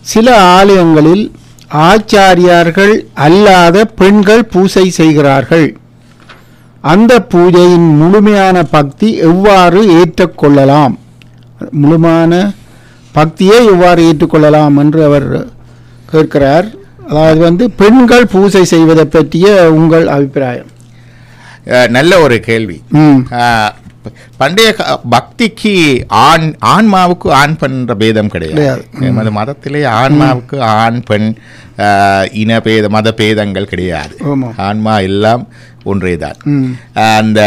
சில ஆலயங்களில் ஆச்சாரியார்கள் அல்லாத பெண்கள் பூசை செய்கிறார்கள் அந்த பூஜையின் முழுமையான பக்தி எவ்வாறு ஏற்றுக்கொள்ளலாம் முழுமையான பக்தியை எவ்வாறு ஏற்றுக்கொள்ளலாம் என்று அவர் கேட்கிறார் அதாவது வந்து பெண்கள் பூசை செய்வதை பற்றிய உங்கள் அபிப்பிராயம் அஹ், நல்ல ஒரு கேள்வி ம் அஹ், ப- பண்டைய கா- பக்திக்கு ஆண் ஆன்மாவுக்கு ஆண் பெண்ன்ற பேதம் கிடையாது கிடையாது. எமது மதத்திலே ஆன்மாவுக்கு ஆண் பெண் அஹ், இன பேத மத பேதங்கள் கிடையாது ஆமா. ஆன்மா எல்லாம் ஒன்றேதான் ம் அந்த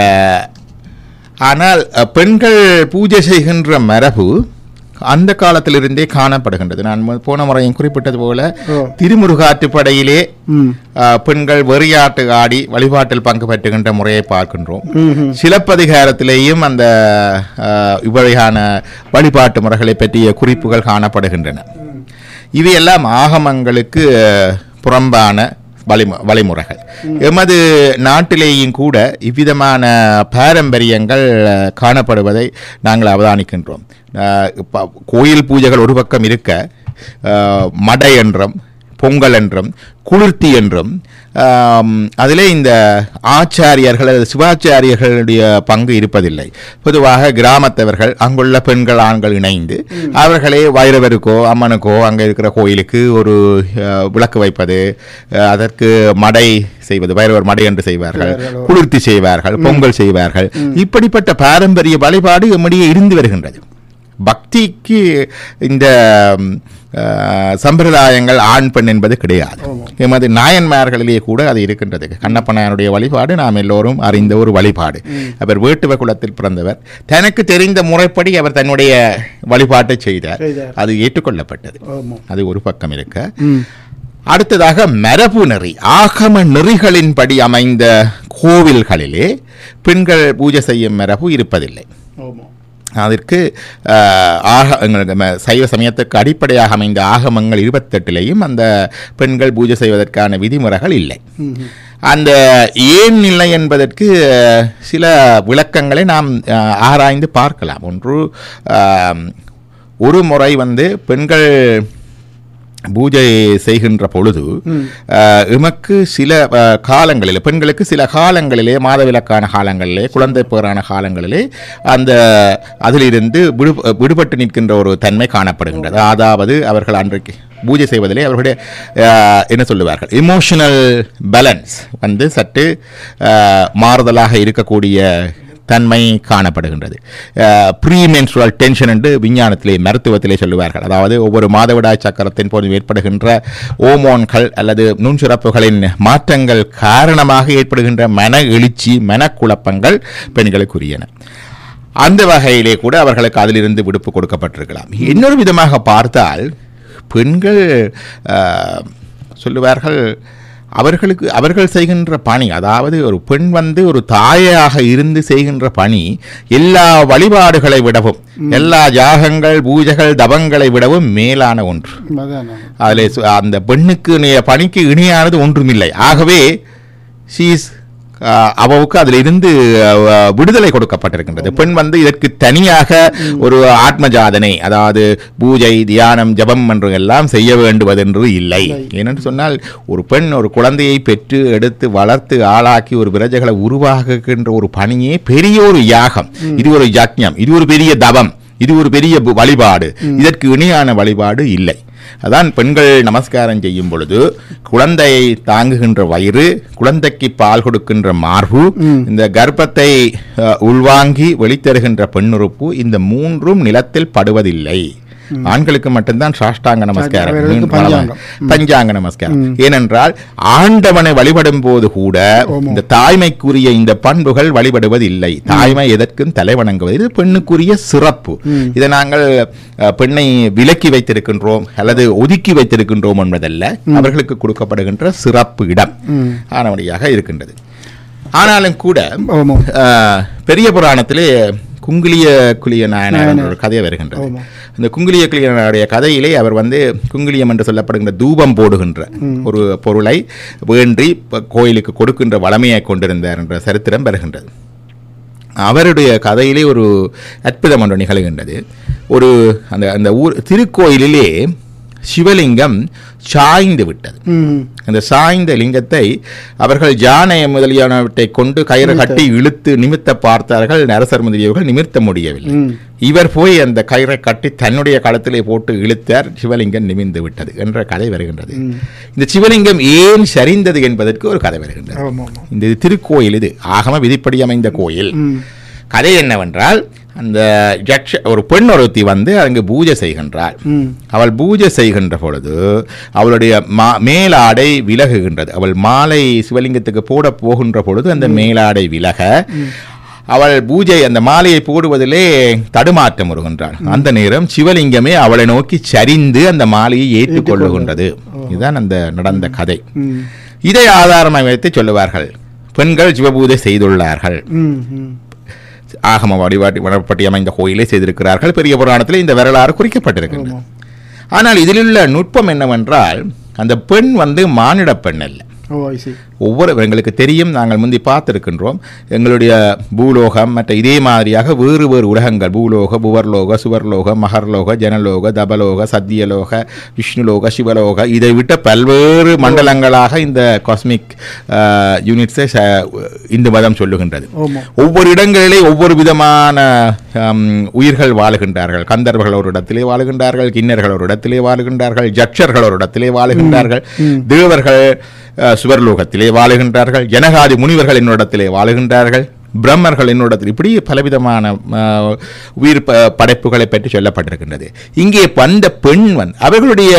ஆனால் அஹ், பெண்கள் பூஜை செய்கின்ற மரபு அந்த காலத்திலிருந்தே காணப்படுகின்றது நான் மு- போன முறையும் குறிப்பிட்டது போல ஓ. திருமுருகாற்றுப்படையிலே ம் அஹ், பெண்கள் வெறியாட்டு ஆடி வழிபாட்டில் பங்கு பெற்றுகின்ற முறையை பார்க்கின்றோம் ம்ஹும். சிலப்பதிகாரத்திலேயும் அந்த அஹ், இவ்வகையான வழிபாட்டு முறைகளை பற்றிய குறிப்புகள் காணப்படுகின்றன இவையெல்லாம் ஆகமங்களுக்கு அஹ், புறம்பான வழிமு வழிமுறைகள் எமது நாட்டிலேயும் கூட இவ்விதமான பாரம்பரியங்கள் அஹ், காணப்படுவதை நாங்கள் அவதானிக்கின்றோம் அஹ், இப்ப கோயில் பூஜைகள் ஒரு பக்கம் இருக்க அஹ், மடை என்றும் பொங்கல் என்றும் குளிர்த்தி என்றும் ஆம், அதிலே இந்த ஆச்சாரியர்கள் அல்லது சிவாச்சாரியர்களுடைய பங்கு இருப்பதில்லை பொதுவாக கிராமத்தவர்கள் அங்குள்ள பெண்கள் ஆண்கள் இணைந்து அவர்களே வைரவருக்கோ அம்மனுக்கோ அங்கே இருக்கிற கோயிலுக்கு ஒரு அஹ், விளக்கு வைப்பது அஹ், அதற்கு மடை செய்வது வைரவர் மடை என்று செய்வார்கள் செய்வார்களோ. குளிர்த்தி செய்வார்கள் பொங்கல் செய்வார்கள் இப்படிப்பட்ட பாரம்பரிய வழிபாடு நம்முடைய இருந்து வருகின்றது பக்திக்கு இந்த ம், அஹ், சம்பிரதாயங்கள் ஆண் பெண் என்பது கிடையாது எமது நாயன்மார்களிலேயே கூட அது இருக்கின்றது கண்ணப்பனாருடைய வழிபாடு நாம் எல்லோரும் அறிந்த ஒரு வழிபாடு அவர் வேட்டுவ குலத்தில் பிறந்தவர் தனக்கு தெரிந்த முறைப்படி அவர் தன்னுடைய வழிபாட்டை செய்தார் செய்தார். அது ஏற்றுக்கொள்ளப்பட்டது ஆமாம் அது ஒரு பக்கம் இருக்க ம் அடுத்ததாக மரபு நெறி ஆகம நெறிகளின்படி அமைந்த கோவில்களிலே பெண்கள் பூஜை செய்யும் மரபு இருப்பதில்லை ஆமாம் அதற்கு ஆஹ், ஆக எங்களுக்கு ம- சைவ சமயத்துக்கு அடிப்படையாக அமைந்த ஆகமங்கள் இருபத்தெட்டுலேயும் அந்த பெண்கள் பூஜை செய்வதற்கான விதிமுறைகள் இல்லை ம்ஹும். அந்த ஏன் இல்லை என்பதற்கு அஹ், சில விளக்கங்களை நாம் அஹ், ஆராய்ந்து பார்க்கலாம் ஒன்று ஆம், ஒரு முறை வந்து பெண்கள் பூஜை செய்கின்ற பொழுது அஹ், எமக்கு சில அஹ், காலங்களில் பெண்களுக்கு சில காலங்களிலே மாதவிலக்கான காலங்களிலே குழந்தை பேரான காலங்களிலே அந்த அதிலிருந்து விடு விடுபட்டு நிற்கின்ற ஒரு தன்மை காணப்படுகின்றது அதாவது அவர்கள் அன்றைக்கு பூஜை செய்வதிலே அவர்களுடைய அஹ், என்ன சொல்லுவார்கள் இமோஷனல் பேலன்ஸ் வந்து சற்று அஹ், மாறுதலாக இருக்கக்கூடிய தன்மை காணப்படுகின்றது ப்ரீமென்சுரல் டென்ஷன் என்று விஞ்ஞானத்திலே மருத்துவத்திலே சொல்லுவார்கள் அதாவது ஒவ்வொரு மாதவிடாய் சக்கரத்தின் போது ஏற்படுகின்ற ஓமோன்கள் அல்லது நுண்சுரப்புகளின் மாற்றங்கள் காரணமாக ஏற்படுகின்ற மன எழுச்சி மனக்குழப்பங்கள் பெண்களுக்குரியன அந்த வகையிலே கூட அவர்களுக்கு அதிலிருந்து விடுப்பு கொடுக்கப்பட்டிருக்கலாம் இன்னொரு விதமாக பார்த்தால் பெண்கள் ஆஹ், சொல்லுவார்கள் அவர்களுக்கு அவர்கள் செய்கின்ற பணி அதாவது ஒரு பெண் வந்து ஒரு தாயாக இருந்து செய்கின்ற பணி எல்லா வழிபாடுகளை விடவும் எல்லா யாகங்கள் பூஜைகள் தவங்களை விடவும் மேலான ஒன்று அதான் அதில் சு- அந்த பெண்ணுக்கு இணைய பணிக்கு இணையானது ஒன்றுமில்லை ஆகவே ஷீஸ் அவவுக்கு அதில் இருந்து அஹ், விடுதலை கொடுக்கப்பட்டிருக்கின்றது பெண் வந்து இதற்கு தனியாக ஒரு ஆத்ம ஜாதனை அதாவது பூஜை தியானம் ஜபம் என்று எல்லாம் செய்ய வேண்டுவதென்று இல்லை ஏனென்று சொன்னால் ஒரு பெண் ஒரு குழந்தையை பெற்று எடுத்து வளர்த்து ஆளாக்கி ஒரு பிரஜைகளை உருவாக்குகின்ற ஒரு பணியே பெரிய ஒரு யாகம் இது ஒரு யஜ்ஞம் இது ஒரு பெரிய தவம் இது ஒரு பெரிய பு- வழிபாடு இதற்கு இணையான வழிபாடு இல்லை அதான் பெண்கள் நமஸ்காரம் செய்யும் பொழுது குழந்தையை தாங்குகின்ற வயிறு குழந்தைக்கு பால் கொடுக்கின்ற மார்பு இந்த கர்ப்பத்தை அஹ், உள்வாங்கி வெளித்தருகின்ற பெண்ணுறுப்பு இந்த மூன்றும் நிலத்தில் படுவதில்லை ஆண்களுக்கு மட்டும்தான் சாஷ்டாங்க நமஸ்காரம் அவர்களுக்கு மீண்டும் பஞ்சாங்கம். பஞ்சாங்க நமஸ்காரம் ஏனென்றால் ஆண்டவனை வழிபடும் போது கூட இந்த தாய்மைக்குரிய இந்த பண்புகள் வழிபடுவதில்லை தாய்மை எதற்கும் தலை வணங்குவது இது பெண்ணுக்குரிய சிறப்பு இதை நாங்கள் அஹ், பெண்ணை விலக்கி வைத்திருக்கின்றோம் அல்லது ஒதுக்கி வைத்திருக்கின்றோம் என்பதல்ல அவர்களுக்கு கொடுக்கப்படுகின்ற சிறப்பு இடம் ஆனவடியாக இருக்கின்றது ஆனாலும் கூட ஆமாம் அஹ், பெரிய புராணத்திலே குங்குலிய குலிய நாயனார் என்ற ஒரு கதை வருகின்றது ஆமா. இந்த குங்குலிய குலியனுடைய கதையிலே அவர் வந்து குங்குலியம் என்று சொல்லப்படுகின்ற தூபம் போடுகின்ற ஒரு பொருளை வேண்டி ப- கோயிலுக்கு கொடுக்கின்ற வளமையை கொண்டிருந்தார் என்ற சரித்திரம் வருகின்றது அவருடைய கதையிலே ஒரு அற்புதம் ஒன்று நிகழ்கின்றது ஒரு அந்த அந்த ஊர் திருக்கோயிலிலே சிவலிங்கம் சாய்ந்து விட்டது ம் அந்த சாய்ந்த லிங்கத்தை அவர்கள் ஜானை முதலியானவற்றை கொண்டு கயிறு கட்டி இழுத்து நிமித்த பார்த்தார்கள் நரசர் முதலியவர்கள் நிமிர்த்த முடியவில்லை ம் இவர் போய் அந்த கயிறை கட்டி தன்னுடைய களத்திலே போட்டு இழுத்தார் சிவலிங்கம் நிமிர்ந்து விட்டது என்ற கதை வருகின்றது இந்த சிவலிங்கம் ஏன் சரிந்தது என்பதற்கு ஒரு கதை வருகின்றது ஆமாம் ஆமாம் இந்த இது திருக்கோயில் இது ஆகம விதிப்படி அமைந்த கோயில் ம் கதை என்னவென்றால் அந்த ஜக்ஷ ஒரு பெண் ஒருத்தி வந்து அங்கு பூஜை செய்கின்றாள் ம் அவள் பூஜை செய்கின்ற பொழுது அவளுடைய மா மேலாடை விலகுகின்றது அவள் மாலை சிவலிங்கத்துக்கு போட போகின்ற பொழுது அந்த மேலாடை விலக அவள் பூஜை அந்த மாலையை போடுவதிலே தடுமாற்றம் வருகின்றாள் அந்த நேரம் சிவலிங்கமே அவளை நோக்கி சரிந்து அந்த மாலையை ஏற்றுக்கொள்ளுகின்றது இதுதான் அந்த நடந்த கதை ம் இதை ஆதாரமாக வைத்து சொல்லுவார்கள் பெண்கள் சிவபூஜை செய்துள்ளார்கள் ம் ம் ஆகம வழிபாட்டு வனப்பட்டி அமைந்த கோயிலை செய்திருக்கிறார்கள் பெரிய புராணத்தில் இந்த வரலாறு குறிக்கப்பட்டிருக்கின்றது ஆனால் இதில் உள்ள நுட்பம் என்னவென்றால் அந்த பெண் வந்து மானிட பெண் அல்ல ஓ ஐ சி ஒவ்வொரு எங்களுக்கு தெரியும் நாங்கள் முந்தி பார்த்திருக்கின்றோம் எங்களுடைய பூலோகம் மற்ற இதே மாதிரியாக வேறு வேறு உலகங்கள் பூலோக புவர்லோக சுவர்லோக மகர்லோக ஜனலோக தபலோக சத்தியலோக விஷ்ணுலோக சிவலோக இதை விட்ட பல்வேறு மண்டலங்களாக இந்த காஸ்மிக் யூனிட்ஸை இந்து மதம் சொல்லுகின்றது ஆமாம் ஒவ்வொரு இடங்களிலே ஒவ்வொரு விதமான ஹம், உயிர்கள் வாழுகின்றார்கள் கந்தர்வர்கள் ஒரு இடத்திலே வாழுகின்றார்கள் கிண்ணர்கள் ஒரு இடத்திலே வாழுகின்றார்கள் ஜட்சர்கள் ஒரு இடத்திலே வாழுகின்றார்கள் தேவர்கள் அஹ், சுவர்லோகத்திலே வாழுகின்றார்கள் ஜனகாதி முனிவர்கள் என்னிடத்திலே வாழுகின்றார்கள் பிரம்மர்கள் என்னிடத்தில் இப்படி பலவிதமான அஹ், உயிர் ப- படைப்புகளை பற்றி சொல்லப்பட்டிருக்கின்றது இங்கே வந்த பெண் வந்து அவர்களுடைய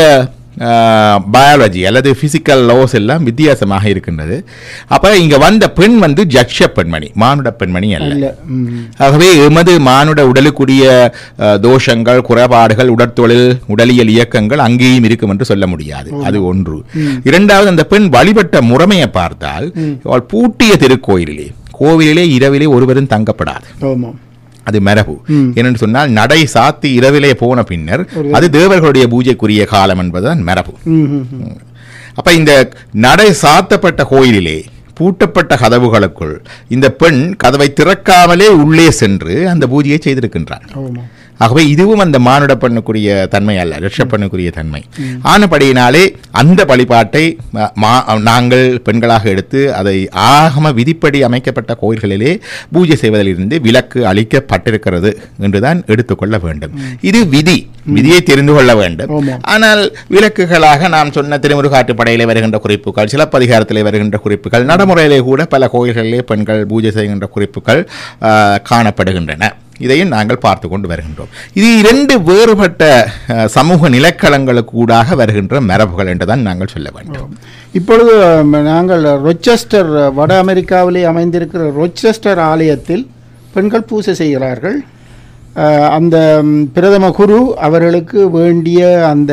பயாலஜி அல்லது பிசிக்கல் லோஸ் எல்லாம் வித்தியாசமாக இருக்கின்றது அப்ப இங்க வந்த பெண் வந்து ஜக்ஷ பெண்மணி மானுட பெண்மணி அல்ல இல்லை ம் ஆகவே எமது மானுட உடலுக்குரிய அஹ், தோஷங்கள் குறைபாடுகள் உடற்தொழில் உடலியல் இயக்கங்கள் அங்கேயும் இருக்கும் என்று சொல்ல முடியாது அது ஒன்று இரண்டாவது அந்த பெண் வழிபட்ட முறைமையை பார்த்தால் அவள் பூட்டிய திருக்கோயிலிலே கோவிலிலே இரவிலே ஒருவரும் தங்கப்படாது ஆமாம் அது மரபு ஏனென்று சொன்னால் நடை சாத்தி இரவிலே போன பின்னர் அது தேவர்களுடைய பூஜைக்குரிய காலம் என்பதுதான் மரபு ம் ம் ம் அப்ப இந்த நடை சாத்தப்பட்ட கோயிலிலே பூட்டப்பட்ட கதவுகளுக்குள் இந்த பெண் கதவை திறக்காமலே உள்ளே சென்று அந்த பூஜையை செய்திருக்கின்றாள் ஆமாம் ஆகவே இதுவும் அந்த மானுட பெண்ணுக்குரிய தன்மை அல்ல ரிஷ பெண்ணுக்குரிய தன்மை ஆனபடியினாலே அந்த வழிபாட்டை ம- மா- நாங்கள் பெண்களாக எடுத்து அதை ஆகம விதிப்படி அமைக்கப்பட்ட கோயில்களிலே பூஜை செய்வதிலிருந்து விலக்கு அளிக்கப்பட்டிருக்கிறது என்றுதான் எடுத்துக்கொள்ள வேண்டும் இது விதி விதியை தெரிந்து கொள்ள வேண்டும் ஆமாம். ஆனால் விலக்குகளாக நாம் சொன்ன திருமுருகாற்றுப்படையிலே வருகின்ற குறிப்புகள் சிலப்பதிகாரத்திலே வருகின்ற குறிப்புகள் நடைமுறையிலே கூட பல கோயில்களிலே பெண்கள் பூஜை செய்கின்ற குறிப்புகள் ஆ, காணப்படுகின்றன இதையும் நாங்கள் பார்த்து கொண்டு வருகின்றோம் இது இரண்டு வேறுபட்ட ஆ, சமூக நிலக்களங்களுக்கு ஊடாக வருகின்ற மரபுகள் என்றுதான் நாங்கள் சொல்ல வேண்டும் இப்பொழுது ம், நாங்கள் ரொச்செஸ்டர் வட அமெரிக்காவிலே அமைந்திருக்கிற ரொச்செஸ்டர் ஆலயத்தில் பெண்கள் பூஜை செய்கிறார்கள் அஹ், அந்த ம், பிரதம குரு அவர்களுக்கு வேண்டிய அந்த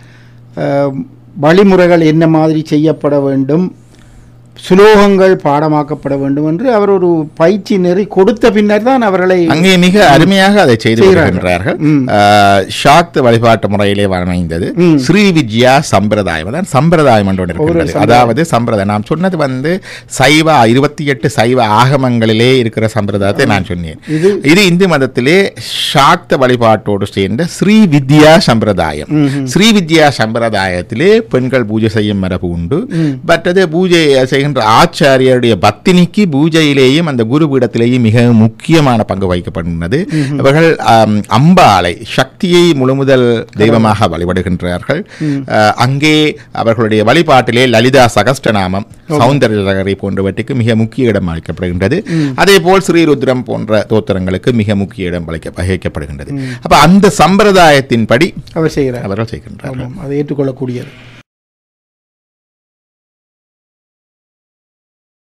அஹ், வழிமுறைகள் என்ன மாதிரி செய்யப்பட வேண்டும் சுலோகங்கள் பாடமாக்கப்பட வேண்டும் என்று அவர் ஒரு பயிற்சி நெறி கொடுத்த பின்னர் தான் அவர்களை அங்கே மிக அருமையாக அதை செய்து செய்கிறார்கள். வருகின்றார்கள் ம். ஷாக்த வழிபாட்டு முறையிலே அமைந்தது ம். ஸ்ரீ வித்யா சம்பிரதாயம் அதான் சம்பிரதாயம் என்று ஒன்று இருக்கின்றது சம்பிரதாயம். அதாவது சம்பிரதாயம் நான் சொன்னது வந்து சைவ இருபத்தி எட்டு சைவ ஆகமங்களிலே இருக்கிற சம்பிரதாயத்தை நான் சொன்னேன் இது இது இந்து மதத்திலே சாக்த வழிபாட்டோடு சேர்ந்த ஸ்ரீ வித்யா சம்பிரதாயம் ஸ்ரீ வித்யா சம்பிரதாயத்திலே பெண்கள் பூஜை செய்யும் மரபு உண்டு பட் அது பூஜை செய்கின்ற ஆச்சாரியருடைய பத்தினிக்கு பூஜையிலேயும் அந்த குரு பீடத்திலேயும் மிக முக்கியமான பங்கு வகிக்கப்படுகிறது அவர்கள் ஆம், அம்பாளை சக்தியை முழுமுதல் தெய்வமாக வழிபடுகின்றார்கள் அஹ், அங்கே அவர்களுடைய வழிபாட்டிலே லலிதா சகஸ்டநாமம் சௌந்தர்யலகரி போன்றவற்றுக்கு மிக முக்கிய இடம் அளிக்கப்படுகின்றது அதே போல் ஸ்ரீருத்ரம் போன்ற தோத்திரங்களுக்கு மிக முக்கிய இடம் வகிக்க- வகிக்கப்படுகின்றது அப்ப அந்த சம்பிரதாயத்தின்படி அவர் செய்கிறார் அவர்கள் செய்கின்றார்கள் ஆமாம் அதை ஏற்றுக்கொள்ளக்கூடியது